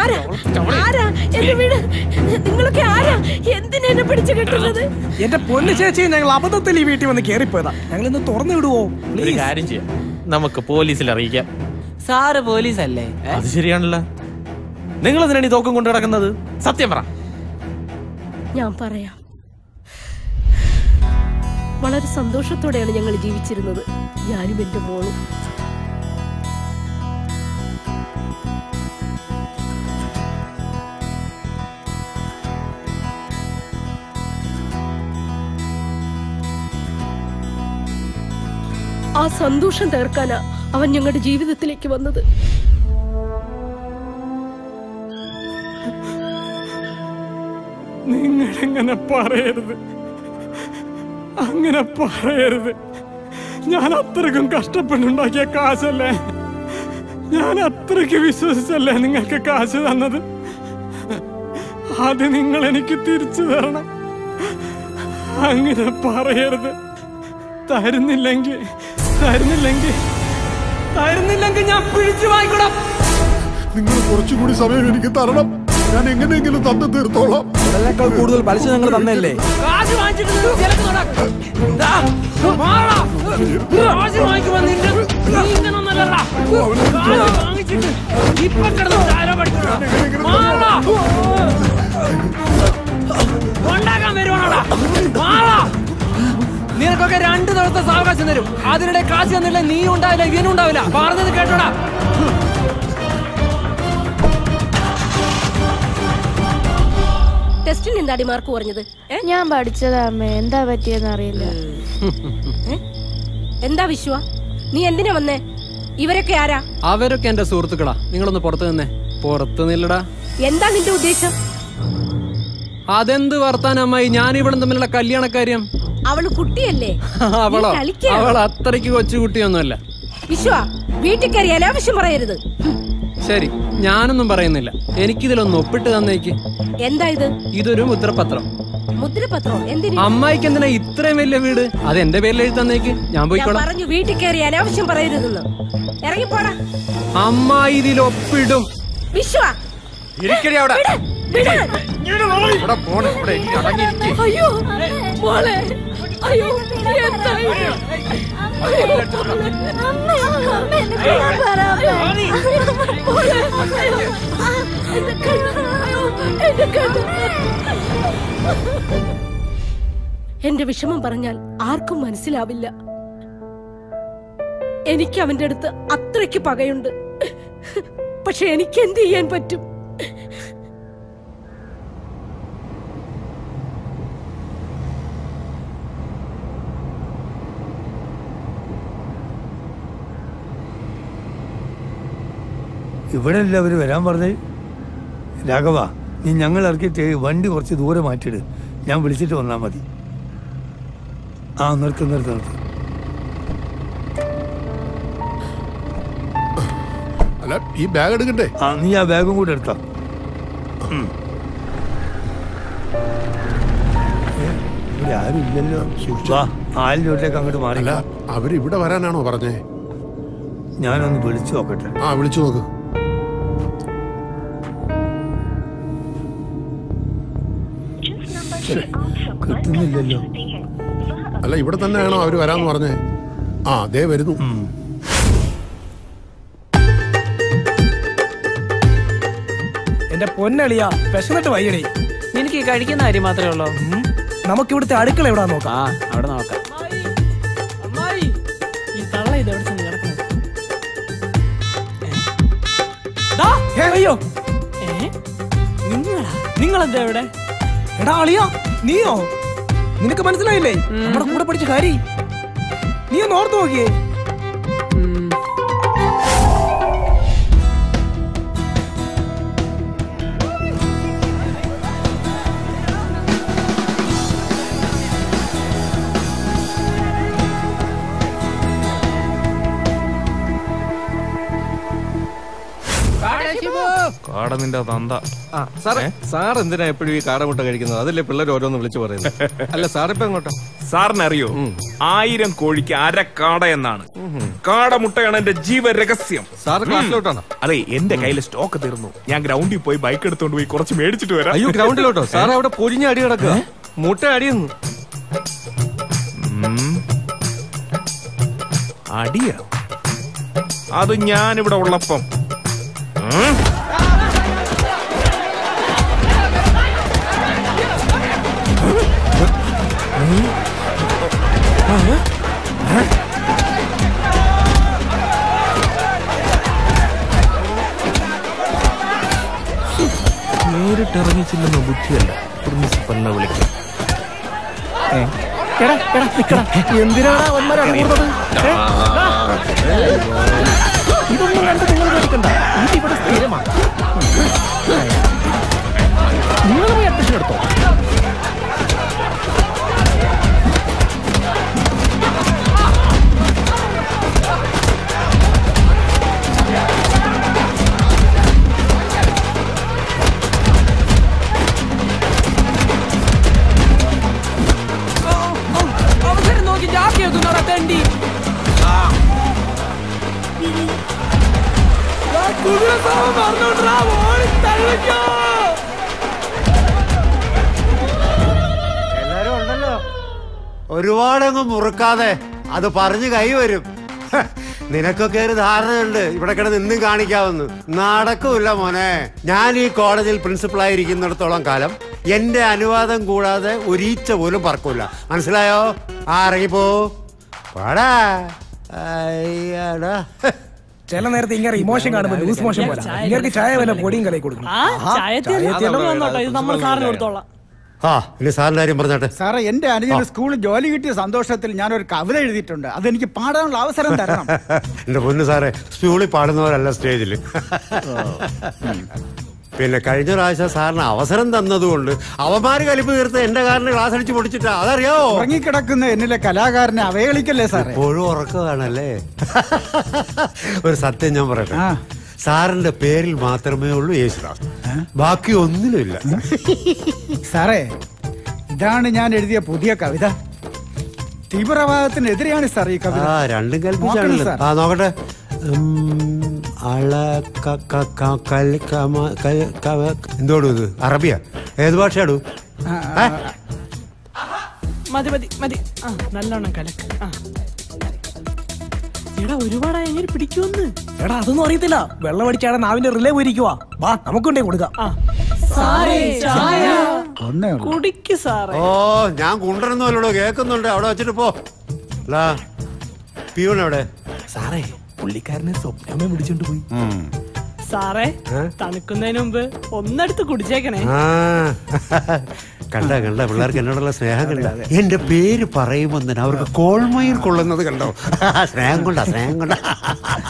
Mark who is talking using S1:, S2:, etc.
S1: ആരാ ആരാ എന്റെ വീട് നിങ്ങളൊക്കെ ആരാ എന്തിനാ എന്നെ പിടിച്ചു കെട്ടുന്നത്
S2: എന്റെ പൊന്നു ചേച്ചി ഞങ്ങൾ അബദ്ധത്തിൽ ഈ വീട്ടിൽ വന്ന് കേറിപ്പോയതാ ഞങ്ങൾ ഇന്ന് തുറന്നു വിടുവോ
S3: ഒരു കാര്യം ചെയ്യാം നമുക്ക് പോലീസിൽ അറിയിക്കാം
S4: സാറ് പോലീസ് അല്ലേ
S3: അത് ശരിയാണല്ലോ നിങ്ങൾ എന്തിനാണ് ഈ തോക്കം കൊണ്ട് കിടക്കുന്നത് സത്യം പറ
S1: ഞാൻ പറയാം വളരെ സന്തോഷത്തോടെയാണ് ഞങ്ങൾ ജീവിച്ചിരുന്നത് ഞാനും എന്റെ മോളും ആ സന്തോഷം തീർക്കാനാ അവൻ ഞങ്ങളുടെ ജീവിതത്തിലേക്ക് വന്നത്
S2: നിങ്ങളെങ്ങനെ പറയരുത് അങ്ങനെ പറയരുത് ഞാൻ അത്രക്കും കഷ്ടപ്പെട്ടുണ്ടാക്കിയ കാശല്ലേ ഞാൻ അത്രയ്ക്ക് വിശ്വസിച്ചല്ലേ നിങ്ങൾക്ക് കാശ് തന്നത് അത് നിങ്ങൾ എനിക്ക് തിരിച്ചു തരണം അങ്ങനെ പറയരുത് തരുന്നില്ലെങ്കിൽ തരുന്നില്ലെങ്കിൽ തരുന്നില്ലെങ്കിൽ ഞാൻ പിടിച്ചു വാങ്ങിക്കണം
S5: നിങ്ങൾ കുറച്ചുകൂടി സമയം എനിക്ക് തരണം ഞാൻ എങ്ങനെയെങ്കിലും തന്നു തീർത്തോളാം
S6: അതിനേക്കാൾ കൂടുതൽ പലിശ ഞങ്ങൾ തന്നല്ലേ
S2: കാശ് വാങ്ങിച്ചിട്ട് നീ വിലക്ക് തൊടാ. ദാ, മാറാ. കാശ് വാങ്ങിക്കുമ്പോ നിന്റെ നീ ഇങ്ങനൊന്നല്ലടാ. കാശ് വാങ്ങിച്ചിട്ട് ഇപ്പൊ കിടന്ന് ചാര പഠിക്കണോ? മാറാ. കൊണ്ടാക്കാൻ വരുവാണോടാ മാറാ നിനക്കൊക്കെ രണ്ടു ദിവസത്തെ സാവകാശം തരും അതിനിടെ കാശ് തന്നില്ല നീ ഉണ്ടാവില്ല ഇവനും ഉണ്ടാവില്ല പറഞ്ഞത് കേട്ടോടാ
S1: ടെസ്റ്റിന് എന്താടി മാർക്ക് കുറഞ്ഞത്
S7: ഞാൻ പഠിച്ചതാ അമ്മേ എന്താ പറ്റിയെന്ന് അറിയില്ല
S1: എന്താ വിശ്വ നീ എന്തിനാ വന്നേ ഇവരൊക്കെ ആരാ
S4: അവരൊക്കെ എന്റെ സുഹൃത്തുക്കളാ നിങ്ങളൊന്ന് പുറത്തു നിന്നേ പുറത്ത് നില്ലടാ
S1: എന്താ നിന്റെ ഉദ്ദേശം
S4: അതെന്ത് വർത്താനം അമ്മായി ഞാൻ ഇവിടെ തമ്മിലുള്ള കല്യാണക്കാര്യം
S1: അവള് കുട്ടിയല്ലേ
S4: അവളോ
S1: നീ കളിക്കാണോ?
S4: അവൾ അത്രയ്ക്ക് കൊച്ചുകുട്ടിയൊന്നുമല്ല
S1: വിശ്വ വീട്ടിൽ കയറി അനാവശ്യം പറയരുത്
S4: ശരി ഞാനൊന്നും പറയുന്നില്ല എനിക്കിതിലൊന്ന് ഒപ്പിട്ട് തന്നേക്ക്
S1: എന്താ ഇത്
S4: ഇതൊരു മുദ്രപത്രം
S1: മുദ്രപത്രം എന്തിന്
S4: അമ്മായിക്ക് എന്തിനാ ഇത്രയും വലിയ വീട് അത് എന്റെ പേരിൽ എഴുതി തന്നേക്ക് ഞാൻ
S1: ഞാൻ
S4: പോയിക്കോളാം
S1: പറഞ്ഞു വീട്ടിൽ കയറി അനാവശ്യം പറയരുതെന്ന് ഇറങ്ങിപ്പോടാ
S4: അമ്മായി ഇതിൽ ഒപ്പിടും
S1: വിശ്വ
S3: ഇരിക്കടി അവിടെ
S1: വിട്.
S3: ഇവിടെ പോണ് ഇവിടെ ഇനി അടങ്ങിയിരിക്ക്.
S1: അയ്യോ മോളെ അയ്യോ എന്താ ഇത്? അയ്യോ, മോളെ, അയ്യോ, എന്റെ കണ്ണ്, അയ്യോ, എന്റെ കണ്ണ്. എന്റെ വിഷമം പറഞ്ഞാൽ ആർക്കും മനസ്സിലാവില്ല എനിക്ക് അവന്റെ അടുത്ത് അത്രയ്ക്ക് പകയുണ്ട് പക്ഷെ എനിക്ക് എന്ത് ചെയ്യാൻ പറ്റും
S8: ഇവിടെ അല്ല അവര് വരാൻ പറഞ്ഞേ രാഘവ നീ ഞങ്ങൾ ഇറക്കിയിട്ട് വണ്ടി കുറച്ച് ദൂരെ മാറ്റിയിട് ഞാൻ വിളിച്ചിട്ട് വന്നാൽ മതി ആ നിർത്ത് നിർത്ത് നിർത്ത്
S5: അല്ല ഈ ബാഗ് എടുക്കണ്ടേ
S8: ആ നീ ആ ബാഗും കൂടെ എടുത്താ ഉം. ഏ, ഇവിടെ ആരും ഇല്ലല്ലോ വാ ആയിരം രൂപയിലേക്ക് അങ്ങോട്ട് മാറി
S5: അല്ല അവരിവിടെ വരാനാണോ പറഞ്ഞേ
S8: ഞാനൊന്ന് വിളിച്ചു നോക്കട്ടെ
S5: ആ വിളിച്ചു നോക്ക്
S8: കിട്ടുന്നില്ലല്ലോ
S5: അല്ല ഇവിടെ തന്നെയാണോ അവര് വരാന്ന് പറഞ്ഞേ ആ ദേ വരുന്നു
S2: എന്റെ പൊന്നളിയ വിശന്നിട്ട് വയ്യടേ
S4: എനിക്ക് കഴിക്കുന്ന കാര്യം മാത്രമേ ഉള്ളൂ
S2: നമുക്ക് ഇവിടുത്തെ അടുക്കള എവിടാ നോക്കാം
S4: ആ അവിടെ നോക്കാം
S2: ഈ തള്ള ഇത് എവിടെ ചെന്ന് കിടക്കുന്നത് അയ്യോ
S4: നിങ്ങളാ നിങ്ങളെന്താ ഇവിടെ
S2: എടാ അളിയാ നീയോ നിനക്ക് മനസ്സിലായില്ലേ നമ്മുടെ കൂടെ പഠിച്ച കാരി നീ ഒന്ന് ഓർത്ത് നോക്കിയേ
S3: കാട നിന്റെ തന്ത
S4: ആ സാറേ സാർ എന്തിനാ എപ്പോഴും ഈ കാടമുട്ട കഴിക്കുന്നത് അതല്ലേ പിള്ളേർ ഓരോന്ന് വിളിച്ചു പറയുന്നത് അല്ല സാറിപ്പോ എങ്ങോട്ടാ
S9: സാറിനറിയോ ആയിരം കോഴിക്ക് അര കാട എന്നാണ് കാടമുട്ടയാണ് എന്റെ ജീവരഹസ്യം
S4: സാർ ക്ലാസ്സിലോട്ടാണോ
S9: അതെ എന്റെ കയ്യിലെ സ്റ്റോക്ക് തീർന്നു ഞാൻ ഗ്രൗണ്ടിൽ പോയി ബൈക്ക് എടുത്തോണ്ട് പോയി കുറച്ച് മേടിച്ചിട്ട് വരാം
S4: അയ്യോ ഗ്രൗണ്ടിലോട്ടോ സാർ അവിടെ പൊരിഞ്ഞ അടി കിടക്കുക മുട്ട അടിയുന്നു
S9: അടിയ അത് ഞാനിവിടെ ഉള്ളപ്പം ഉം? നേരിട്ടിറങ്ങി ചെല്ലുന്ന ബുദ്ധിയല്ല പ്രിൻസിപ്പലിനെ വിളിക്കാം
S6: എന്തിനാണ് അവന്മാരാണ് കൂടുന്നത് ഇതൊന്നും കണ്ട് നിങ്ങൾ കേൾക്കണ്ട ഇതിവിടെ സ്ഥിരമാണ് നിങ്ങൾ പോയി അഡ്മിഷൻ എടുത്തോ
S2: അവസരം നോക്കി ജാക്കി വെക്കുന്നവരെ തെണ്ടി കുതിരസാമം പറഞ്ഞോണ്ടാ ഓടി തള്ളിക്കോ
S10: എല്ലാരും ഉണ്ടല്ലോ ഒരുപാടങ്ങ് മുറുക്കാതെ അത് പറഞ്ഞു കൈ വരും ഹ, നിനക്കൊക്കെ ഒരു ധാരണയുണ്ട് ഇവിടെ കിടന്ന് ഇന്നും കാണിക്കാവുന്നു നടക്കൂല മോനെ ഞാൻ ഈ കോളേജിൽ പ്രിൻസിപ്പൾ ആയിരിക്കുന്നിടത്തോളം കാലം എന്റെ അനുവാദം കൂടാതെ ഒരീച്ച പോലും പറക്കൂല മനസ്സിലായോ ആ ഇറങ്ങിപ്പോ പാടാ അയ്യടാ ഹ.
S6: ചില നേരത്തെ ഇങ്ങനെ ഇമോഷൻ കാണുമ്പോൾ ലൂസ് മോഷൻ പോലെ ഇങ്ങനെ ചായ വല്ല പൊടിയും കലയി കൊടുക്കണം
S2: ആ ചായത്തിൽ വന്നോട്ടോ ഇത് നമ്മൾ സാറിന് കൊടുത്തോളാം
S10: ആ ഇനി സാറിന്റെ കാര്യം പറഞ്ഞാട്ടെ
S11: സാറേ എന്റെ അനുജന് സ്കൂളിൽ ജോലി കിട്ടിയ സന്തോഷത്തിൽ ഞാൻ ഒരു കവിത എഴുതിയിട്ടുണ്ട് അതെനിക്ക് പാടാനുള്ള അവസരം തരണം
S10: എന്റെ പൊന്നു സാറേ സ്കൂളിൽ പാടുന്നവരല്ല സ്റ്റേജിൽ പിന്നെ കഴിഞ്ഞ പ്രാവശ്യം സാറിന് അവസരം തന്നതുകൊണ്ട് അവന്മാര് കലിപ്പ് തീർത്ത് എന്റെ കാറിന് ക്ലാസ് അടിച്ച് പൊടിച്ചിട്ടാ അതറിയാവോ
S11: ഉറങ്ങിക്കിടക്കുന്ന എന്നിലെ കലാകാരനെ അവഹേളിക്കല്ലേ സാറേ
S10: എപ്പോഴും ഉറക്കമാണല്ലേ ഒരു സത്യം ഞാൻ പറയട്ടെ
S11: ആ.
S10: സാറിന്റെ പേരിൽ മാത്രമേ ഉള്ളൂ യേശുദാസ് ബാക്കി ഒന്നിലുമില്ല
S11: സാറേ ഇതാണ് ഞാൻ എഴുതിയ പുതിയ കവിത തീവ്രവാദത്തിനെതിരെയാണ് സാർ ഈ കവിത
S10: ആ രണ്ടും
S11: നോക്കണം
S10: കൽപ്പിച്ചാണല്ലോ
S11: സാർ.
S10: ആ നോക്കട്ടെ ഉം, അള ക- ക- ക- കൽ- കമ- ക- ക- എന്തോടും ഇത് അറബിയ ഏത് ഭാഷയാടു
S11: ആ,
S10: ഏ?
S2: മതി മതി മതി ആ നല്ലോണം കലക്ക് ആ എടാ ഒരുപാട് എങ്ങനെ പിടിക്കുമെന്ന്
S6: എടാ അതൊന്നും അറിയത്തില്ല വെള്ളം അടിച്ചാണ് നാവിന്റെ റിലേ പോയിരിക്കുവാ വാ നമുക്കുണ്ടേ കൊടുക്കാം
S2: ആ സാറേ ചായ
S11: ഒന്നേ ഉള്ളൂ.
S2: കുടിക്ക് സാറേ
S10: ഓ ഞാൻ കൊണ്ടുവരുന്നല്ലോ കേൾക്കുന്നുണ്ട് അവിടെ വെച്ചിട്ട് പോ അല്ലാ പിയൂൺ എവിടെ
S6: സാറേ പുള്ളിക്കാരനെ സ്വപ്നമേ പിടിച്ചോണ്ട് പോയി
S2: സാറേ തണുക്കുന്നതിന് മുമ്പ് ഒന്നെടുത്ത് കുടിച്ചേക്കണേ
S10: ആ കണ്ട കണ്ട പിള്ളേർക്ക് എന്നോടുള്ള സ്നേഹം കണ്ട എന്റെ പേര് പറയുമ്പോൾ തന്നെ അവർക്ക് കോൾമയിൽ കൊള്ളുന്നത് കണ്ടോ സ്നേഹം കൊണ്ടാ സ്നേഹം കൊണ്ടാ